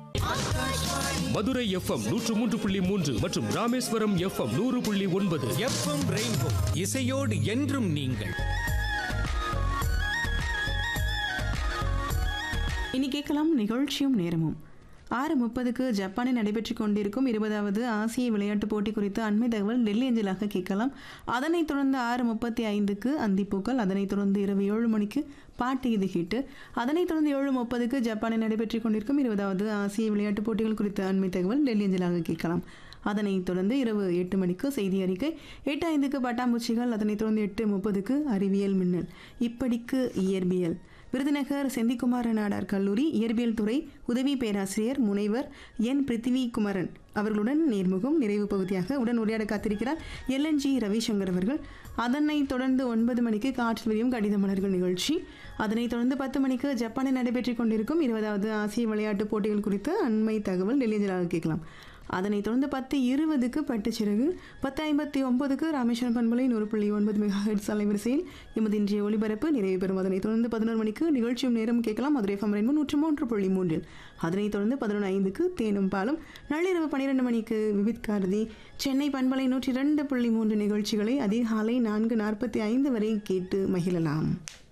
Madurai FM நூற்று மூன்று புள்ளி மூன்று மற்றும் ராமேஸ்வரம் எஃப்எம் நூறு புள்ளி ஒன்பது எஃப்எம் ரெயின்போ இசையோடு என்றும் நீங்கள் இனி கேட்கலாம் நிகழ்ச்சியும் நேரமும் ஆறு முப்பதுக்கு ஜப்பானில் நடைபெற்றுக் கொண்டிருக்கும் இருபதாவது ஆசிய விளையாட்டுப் போட்டி குறித்த அண்மை தகவல் டெல்லி அஞ்சலாக கேட்கலாம் அதனைத் தொடர்ந்து ஆறு முப்பத்தி ஐந்துக்கு அந்திப்பூக்கள் அதனைத் தொடர்ந்து இரவு ஏழு மணிக்கு பாட்டு இது ஹிட்டு அதனைத் தொடர்ந்து ஏழு முப்பதுக்கு ஜப்பானில் நடைபெற்றுக் கொண்டிருக்கும் இருபதாவது ஆசிய விளையாட்டுப் போட்டிகள் குறித்த அண்மை தகவல் டெல்லி அஞ்சலாக கேட்கலாம் அதனைத் தொடர்ந்து இரவு எட்டு மணிக்கு செய்தி அறிக்கை எட்டு ஐந்துக்கு பட்டாம்பூச்சிகள் அதனைத் தொடர்ந்து எட்டு முப்பதுக்கு அறிவியல் மின்னல் இப்படிக்கு இயற்பியல் விருதுநகர் செந்திக்குமார நாடார் கல்லூரி இயற்பியல் துறை உதவி பேராசிரியர் முனைவர் என் பிருத்திவி குமரன் அவர்களுடன் நேர்முகம் நிறைவு பகுதியாக உடன் உரையாட காத்திருக்கிறார் எல்என்ஜி ரவிசங்கர் அவர்கள் அதனைத் தொடர்ந்து ஒன்பது மணிக்கு காற்றில் விரியும் கடித மலர்கள் நிகழ்ச்சி அதனைத் தொடர்ந்து பத்து மணிக்கு ஜப்பானில் நடைபெற்றுக் கொண்டிருக்கும் இருபதாவது ஆசிய விளையாட்டுப் போட்டிகள் குறித்து அண்மை தகவல் டெல்லியஞ்சலாக கேட்கலாம் அதனைத் தொடர்ந்து பத்து இருபதுக்கு பட்டுச்சிறகு பத்து ஐம்பத்தி ஒன்பதுக்கு ராமேஸ்வரம் பண்பலை நூறு புள்ளி ஒன்பது மெகா ஹெட்ஸ் அலைவரிசையில் எமது இன்றைய ஒளிபரப்பு நிறைவு பெறும் அதனைத் தொடர்ந்து பதினோரு மணிக்கு நிகழ்ச்சியும் நேரம் கேட்கலாம் மதுரை எஃப்எம் ரெயின்போ நூற்று மூன்று புள்ளி மூன்றில் அதனைத் தொடர்ந்து பதினொன்று ஐந்துக்கு தேனும் பாலும் நள்ளிரவு பன்னிரெண்டு மணிக்கு விவித் காரதி சென்னை பண்பலை நூற்றி இரண்டு புள்ளி மூன்று நிகழ்ச்சிகளை அதிகாலை நான்கு நாற்பத்தி ஐந்து வரை கேட்டு மகிழலாம்